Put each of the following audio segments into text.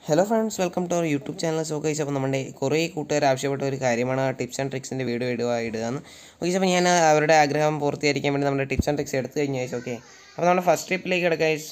hello friends welcome to our YouTube channel so guys അപ്പോൾ നമ്മുടെ കുറേ കൂട്ടുകാർ ആവശ്യപ്പെട്ട ഒരു കാര്യമാണ് ടിപ്സ് ആൻഡ് ട്രിക്സിൻ്റെ വീഡിയോ ഇടുക ഇടുക എന്ന് ഓക്കെ അപ്പോൾ ഞാൻ അവരുടെ ആഗ്രഹം പൂർത്തീകരിക്കാൻ വേണ്ടി നമ്മുടെ ടിപ്സ് ആൻഡ് ട്രിക്സ് എടുത്തു കഴിഞ്ഞു ഗൈസ് ഓക്കെ അപ്പോൾ നമ്മുടെ ഫസ്റ്റ് ട്രിപ്പിലേക്ക് കിടക്കുക ഗൈസ്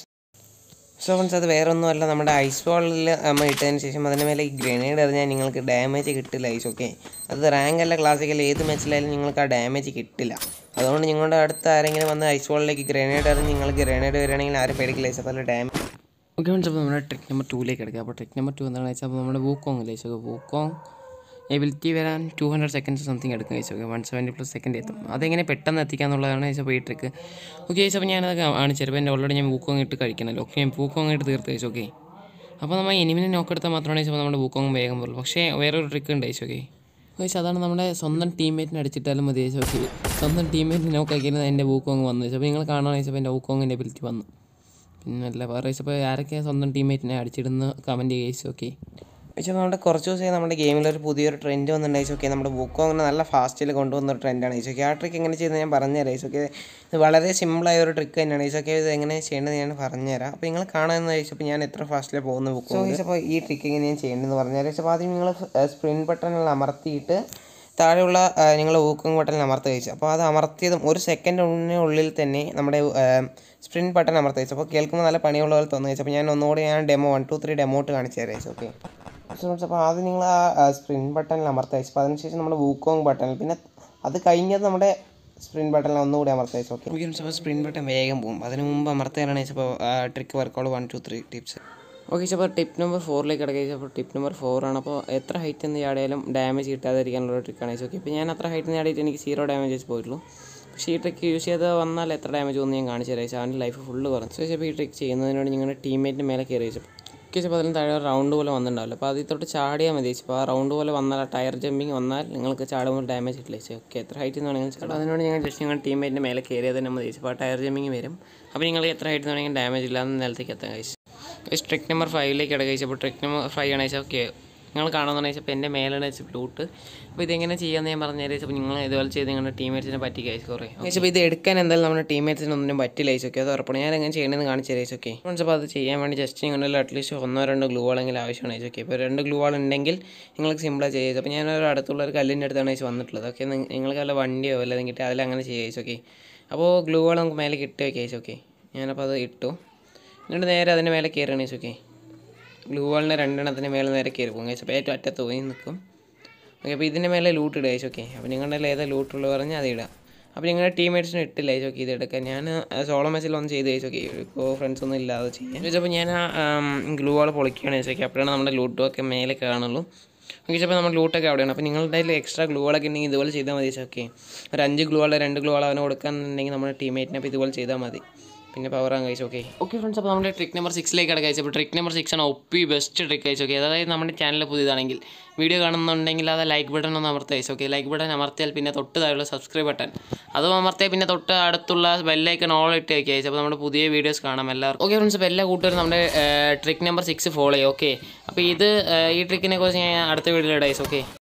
സോ ഫ്രണ്ട്സ് അത് വേറെ ഒന്നുമല്ല നമ്മുടെ ഐസ് ബോളിൽ നമ്മൾ ഇട്ടതിന് ശേഷം അതിന് മേലെ ഈ ഗ്രനേഡ് എറിഞ്ഞാൽ നിങ്ങൾക്ക് ഡാമേജ് കിട്ടില്ല ഐസ് ഓക്കെ അത് റാങ്ക് അല്ല ക്ലാസിക്കൽ ഏത് മാച്ചിലായാലും നിങ്ങൾക്ക് ആ ഡാമേജ് കിട്ടില്ല അതുകൊണ്ട് നിങ്ങളുടെ അടുത്ത് ആരെങ്കിലും വന്ന് ഐസ് ബോളിലേക്ക് ഗ്രനേഡ് എറിഞ്ഞ് നിങ്ങൾ ഗ്രനേഡ് വരികയാണെങ്കിൽ ആരും പേടിക്കില്ല ഐസ് അപ്പോൾ ഡാമേജ് ഓക്കെ ഫ്രണ്ട്സ് അപ്പോൾ നമ്മുടെ ട്രിക്ക് നമ്പർ ടൂയിലേക്ക് എടുക്കുക അപ്പോൾ ട്രിക്ക് നമ്പർ ടു എന്താണെന്ന് വെച്ചാൽ അപ്പോൾ നമ്മുടെ വൂക്കോങ് ഇല്ലേ ചോക്കെ വൂക്കോങ് എബിലിറ്റി വരാൻ ടു ഹൺഡ്രഡ് സെക്കൻഡ്സ് സംതിങ് എടുക്കുക ചോക്കെ വൺ സെവൻറ്റി പ്ലസ് സെക്കൻഡ് എത്തും അതെങ്ങനെ പെട്ടെന്ന് എത്തിക്കുക എന്നുള്ളതാണ് ചോദിച്ചപ്പോൾ ഈ ട്രിക്ക് ഓക്കെ ചോദിച്ചപ്പോൾ ഞാനത് കാണിച്ചു ചിലപ്പോൾ എൻ്റെ ഓൾറെഡി ഞാൻ വൂക്കോങ് ഇട്ട് കഴിക്കണമല്ലോ ഓക്കെ ഞാൻ വൂക്കോങ് ഇട്ട് തീർത്ത് ചോദിച്ചു ഓക്കെ അപ്പോൾ നമ്മൾ എനിമിനെ നോക്കെടുത്താൽ മാത്രമാണ് ചോദിച്ചപ്പോൾ നമ്മുടെ വൂക്കോങ് വേഗം വരുള്ളൂ പക്ഷേ വേറൊരു ട്രിക്ക് ഉണ്ട് ചോദിച്ചോക്കെ ചോദിച്ചാൽ അതാണ് നമ്മുടെ സ്വന്തം ടീംമേറ്റിനെ അടിച്ചിട്ടാലും മതി ചോദിച്ചു സ്വന്തം ടീംമേറ്റിനെ നോക്കാക്കിയിരുന്നത് എൻ്റെ വൂക്കോങ് വന്നു ചോദിച്ചപ്പോൾ നിങ്ങൾ കാണുകയാണെന്ന് വെച്ചപ്പോൾ എൻ്റെ വൂക്കോങ്ങിൻ്റെ എബിലിറ്റി വന്നു പിന്നല്ല വേറെ ഇപ്പോൾ ആരൊക്കെ സ്വന്തം ടീമേറ്റിനെ അടിച്ചിടുന്ന കമൻറ്റ് ചെയ്യിച്ചു ഓക്കെ പക്ഷേ നമ്മുടെ കുറച്ച് ദിവസമായി നമ്മുടെ ഗെയിമിൽ ഒരു പുതിയൊരു ട്രെൻഡ് വന്നിട്ടുണ്ടായി ഓക്കെ നമ്മുടെ ബുക്ക് അങ്ങനെ നല്ല ഫാസ്റ്റിൽ കൊണ്ടുവന്ന ഒരു ട്രെൻഡാണ് ഈസോക്കെ ആ ട്രിക്ക് എങ്ങനെ ചെയ്യുന്നത് ഞാൻ പറഞ്ഞുതരാം ഈസോക്കെ ഇത് വളരെ സിമ്പിളായ ഒരു ട്രിക്ക് തന്നെയാണ് ഈസോക്കെ ഇത് എങ്ങനെ ചെയ്യേണ്ടത് ഞാൻ പറഞ്ഞുതരാം അപ്പോൾ നിങ്ങൾ കാണാമെന്ന് ചോദിച്ചപ്പോൾ ഞാൻ എത്ര ഫാസ്റ്റിൽ പോകുന്ന ബുക്ക് അപ്പോൾ ഈ ട്രിക്ക് എങ്ങനെയാണ് ചെയ്യേണ്ടതെന്ന് പറഞ്ഞുതരാം അപ്പോൾ ആദ്യം നിങ്ങൾ സ്പ്രിൻ ബട്ടണിൽ അമർത്തിയിട്ട് താഴെയുള്ള നിങ്ങൾ ഊക്കും ബട്ടണിൽ അമർത്തി കഴിച്ചു അപ്പോൾ അത് അമർത്തിയതും ഒരു സെക്കൻഡിന് ഉള്ളിൽ തന്നെ നമ്മുടെ സ്പ്രിൻ ബട്ടൺ അമർത്തി വെച്ചു അപ്പോൾ കേൾക്കുമ്പോൾ നല്ല പണിയുള്ള പോലെ തോന്നുന്നു വെച്ചു അപ്പോൾ ഞാൻ ഒന്നുകൂടി ഞാൻ demo one two three demo ഇട്ട് കാണിച്ചു തരാം ഓക്കെ അപ്പോൾ ആദ്യം നിങ്ങൾ ആ സ്പ്രിൻ ബട്ടണിൽ അമർത്തി വെച്ചു അപ്പോൾ അതിനുശേഷം നമ്മുടെ വൂക്കോങ് ബട്ടണിൽ പിന്നെ അത് കഴിഞ്ഞത് നമ്മുടെ സ്പ്രിൻ ബട്ടണിൽ ഒന്നുകൂടി അമർത്തി വെച്ചു ഓക്കെ അപ്പോൾ സ്പ്രിൻ ബട്ടൺ വേഗം പോകും അതിന് മുമ്പ് അമർത്തുകയാണ് വെച്ചപ്പോൾ trick workout one two three tips okay അപ്പോൾ ടിപ്പ് നമ്പർ ഫോറിലേക്ക് കിടക്കുക അപ്പോൾ ടിപ്പ് നമ്പർ ഫോർ ആണ് അപ്പോൾ എത്ര ഹൈറ്റ് എന്ന് ചാടിയാലും ഡാമേജ് കിട്ടാതിരിക്കാനുള്ള ട്രിക്കാണ് ഓക്കെ ഇപ്പോൾ ഞാൻ അത്ര ഹൈറ്റ് ചാടിയിട്ട് എനിക്ക് സീറോ ഡാമേജ് പോയിട്ടുള്ളൂ പക്ഷേ ഈ ട്രിക്ക് യൂസ് ചെയ്ത് വന്നാൽ എത്ര ഡാമേജ് ഒന്നും ഞാൻ കാണിച്ചു തരാം അവൻ്റെ ലൈഫ് ഫുള്ള് കുറഞ്ഞു സോ ഇപ്പോൾ ഈ ട്രിക്ക് ചെയ്യുന്നതിനോട് നിങ്ങളുടെ ടീമേറ്റിന് മേലെ കയറി വെച്ചപ്പോൾ ഓക്കെ അപ്പോൾ അതിന് താഴെ റൗണ്ട് പോലെ വന്നിട്ടുണ്ടാവില്ല അപ്പോൾ അതിൽ തൊട്ട് ചാടിയാൽ മതി അപ്പോൾ ആ റൗണ്ട് പോലെ വന്നാൽ ആ ടയർ ജമ്പിങ് വന്നാൽ നിങ്ങൾക്ക് ചാടുമ്പോൾ ഡാമേജ് കിട്ടില്ല ഓക്കെ എത്ര ഹൈറ്റ് എന്ന് വേണമെങ്കിൽ ചാടും അതിനോട് നിങ്ങൾ ജസ്റ്റ് നിങ്ങളുടെ ടീമേറ്റിൻ്റെ മേലെ കയറിയാൽ തന്നെ മതി അപ്പോൾ ആ ടയർ ജമ്പിങ് വരും അപ്പോൾ നിങ്ങൾ എത്ര ഹൈറ്റ് വേണമെങ്കിൽ ഡാമേജ് ഇല്ലാതെ നിലത്തേക്ക് എത്താൻ കഴിച്ചു ട്രിക്ക് നമ്പർ ഫൈവിലേക്ക് ഇടകഴിച്ചപ്പോൾ ട്രിക്ക് നമ്പർ ഫൈവ് ആണ് വെച്ചാൽ ഓക്കെ നിങ്ങൾ കാണുമെന്ന് വെച്ചപ്പോൾ എൻ്റെ മേലാണ് വെച്ച് ഫ്ലൂട്ട് അപ്പോൾ ഇതെങ്ങനെ ചെയ്യാമെന്ന് ഞാൻ പറഞ്ഞു തരാം അപ്പോൾ നിങ്ങൾ ഇതുപോലെ ചെയ്ത് നിങ്ങളുടെ ടീമേറ്റ്സിനെ പറ്റി കഴിച്ചു കുറേ അപ്പോൾ ഇത് എടുക്കാൻ എന്തായാലും നമ്മുടെ ടീമേറ്റ്സിന് ഒന്നിനും പറ്റില്ല ഓക്കെ അത് ഉറപ്പാണ് ഞാൻ എങ്ങനെ ചെയ്യണമെന്ന് കാണിച്ചു തരാം ഓക്കെ അപ്പോൾ അത് ചെയ്യാൻ വേണ്ടി ജസ്റ്റ് നിങ്ങളുടെ അറ്റ്ലീസ്റ്റ് ഒന്നോ രണ്ടോ ഗ്ലൂ ആളെങ്കിലും ആവശ്യമാണ് ഓക്കെ ഇപ്പോൾ രണ്ട് ഗ്ലൂ ആൾ ഉണ്ടെങ്കിൽ നിങ്ങൾക്ക് സിമ്പിളായി ചെയ്യാം അപ്പോൾ ഞാനൊരു അടുത്തുള്ള ഒരു കല്ലിൻ്റെ അടുത്താണ് വെച്ച് വന്നിട്ടുള്ളത് ഓക്കെ നിങ്ങൾക്ക് വല്ല വണ്ടിയോ വല്ലതും കിട്ടി അതിലങ്ങനെ ചെയ്യാം ഓക്കെ അപ്പോൾ ഗ്ലൂ ആൾ നമുക്ക് മേലെ കിട്ടി വെക്കാം ഓക്കെ ഞാനപ്പോൾ അത് ഇട്ടു എന്നിട്ട് നേരെ അതിൻ്റെ മേലെ കയറണേ ഓക്കെ ഗ്ലൂ വാളിൻ്റെ രണ്ടെണ്ണത്തിന് മേലെ നേരെ കയറി പോകും കഴിച്ചപ്പോൾ ഏറ്റവും അറ്റത്ത് പോയി നിൽക്കും ഓക്കെ അപ്പോൾ ഇതിൻ്റെ മേലെ ലൂട്ട് ഇടുക കഴിച്ചു ഓക്കെ അപ്പോൾ നിങ്ങളുടെ ഏതാ ലൂട്ടുള്ളത് പറഞ്ഞാൽ അത് ഇടുക അപ്പോൾ നിങ്ങളുടെ ടീമേറ്റ്സിന് ഇട്ടില്ല ചോക്കി ഇത് എടുക്കാൻ ഞാൻ സോളോ മാച്ചിൽ ഒന്ന് ചെയ്ത് ചോക്കി ഇപ്പോൾ ഫ്രണ്ട്സ് ഒന്നും ഇല്ലാതെ ചെയ്യാൻ ചോദിച്ചപ്പോൾ ഞാൻ ആ ഗ്ലൂ വാൾ പൊളിക്കുകയാണ് ചോദിക്കുക അപ്പോഴാണ് നമ്മുടെ ലൂട്ടൊക്കെ മേലെ കാണുള്ളൂ ഓക്കെ അപ്പോൾ നമ്മുടെ ലൂട്ടൊക്കെ അവിടെയാണ് അപ്പോൾ നിങ്ങളുടെ കയ്യിൽ എക്സ്ട്രാ ഗ്ലൂ വാളൊക്കെ ഉണ്ടെങ്കിൽ ഇതുപോലെ ചെയ്താൽ മതി ഓക്കെ ഒരു അഞ്ച് ഗ്ലൂ വാൾ രണ്ട് ഗ്ലൂ വാൾ അവന് കൊടുക്കാന്നുണ്ടെങ്കിൽ നമ്മുടെ ടീമേറ്റിനെ അപ്പോൾ ഇതുപോലെ ചെയ്താൽ മതി പിന്നെ പവർ ആകാൻ കഴിച്ചു ഓക്കെ ഓക്കെ ഫ്രണ്ട്സ് അപ്പോൾ നമ്മുടെ ട്രിക്ക് നമ്പർ സിക്സിലേക്ക് കിടക്കുക അപ്പോൾ ട്രിക്ക് നമ്പർ സിക്സ് ആണ് ഒപ്പി ബെസ്റ്റ് ട്രിക്ക് അയച്ചു ഓക്കെ അതായത് നമ്മുടെ ചാനൽ പുതിയതാണെങ്കിൽ വീഡിയോ കാണുന്നുണ്ടെങ്കിൽ അത് ലൈക്ക് ബട്ടൺ ഒന്ന് അമർത്തി അയച്ചു ഓക്കെ ലൈക്ക് ബട്ടൺ അമർത്തിയാൽ പിന്നെ തൊട്ട് താഴെയുള്ള സബ്സ്ക്രൈബ് ബട്ടൺ അതും അമർത്തിയാൽ പിന്നെ തൊട്ട് അടുത്തുള്ള ബെല്ലൈക്കൺ ഓൾ ഇട്ട് വയ്ക്കുക അയച്ചു അപ്പോൾ നമ്മുടെ പുതിയ വീഡിയോസ് കാണാം എല്ലാവർക്കും ഓക്കെ ഫ്രണ്ട്സ് അപ്പോൾ എല്ലാ കൂട്ടുകാരും നമ്മുടെ ട്രിക്ക് നമ്പർ സിക്സ് ഫോളോ ചെയ്യും ഓക്കെ അപ്പോൾ ഇത് ഈ ട്രിക്കിനെ കുറിച്ച് ഞാൻ അടുത്ത വീഡിയോയിൽ ഇടാം ഓക്കെ